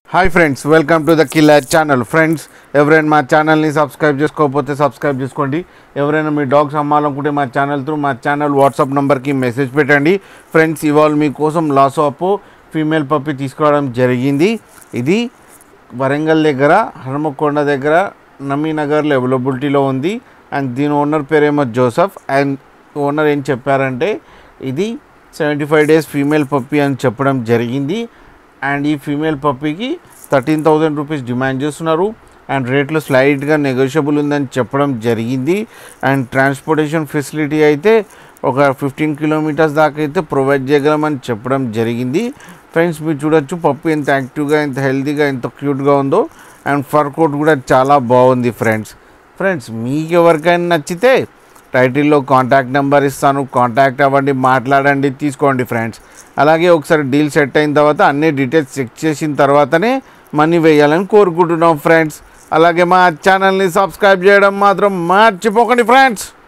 hi friends welcome to the killer channel friends ఎవరైనా మా ఛానల్ని సబ్స్క్రైబ్ చేసుకోకపోతే సబ్స్క్రైబ్ చేసుకోండి ఎవరైనా మీ డాగ్స్ అమ్మాలనుకుంటే మా ఛానల్ త్రూ మా ఛానల్ వాట్సాప్ నెంబర్కి మెసేజ్ పెట్టండి ఫ్రెండ్స్ ఇవాళ మీకోసం లాస్ ఆఫ్ ఫీమేల్ పప్పి తీసుకురావడం జరిగింది ఇది వరంగల్ దగ్గర హనుమకొండ దగ్గర నమీనగర్లో అవైలబిలిటీలో ఉంది అండ్ దీని ఓనర్ పేరేమో జోసఫ్ అండ్ ఓనర్ ఏం చెప్పారంటే ఇది seventy five days female puppy అని చెప్పడం జరిగింది అండ్ ఈ ఫీమేల్ పప్పీకి థర్టీన్ థౌజండ్ రూపీస్ డిమాండ్ చేస్తున్నారు అండ్ రేట్లు స్లైట్గా నెగోషియబుల్ ఉందని చెప్పడం జరిగింది అండ్ ట్రాన్స్పోర్టేషన్ ఫెసిలిటీ అయితే ఒక ఫిఫ్టీన్ కిలోమీటర్స్ దాకా అయితే ప్రొవైడ్ చేయగలమని చెప్పడం జరిగింది ఫ్రెండ్స్ మీరు చూడొచ్చు పప్పు ఎంత యాక్టివ్గా ఎంత హెల్తీగా ఎంత క్యూట్గా ఉందో అండ్ ఫర్ కోట్ కూడా చాలా బాగుంది ఫ్రెండ్స్ ఫ్రెండ్స్ మీకు ఎవరికైనా నచ్చితే టైటిల్లో కాంటాక్ట్ నెంబర్ ఇస్తాను కాంటాక్ట్ అవ్వండి మాట్లాడండి తీసుకోండి ఫ్రెండ్స్ అలాగే ఒకసారి డీల్ సెట్ అయిన తర్వాత అన్ని డీటెయిల్స్ చెక్ చేసిన తర్వాతనే మనీ వేయాలని కోరుకుంటున్నాం ఫ్రెండ్స్ అలాగే మా ఛానల్ని సబ్స్క్రైబ్ చేయడం మాత్రం మర్చిపోకండి ఫ్రెండ్స్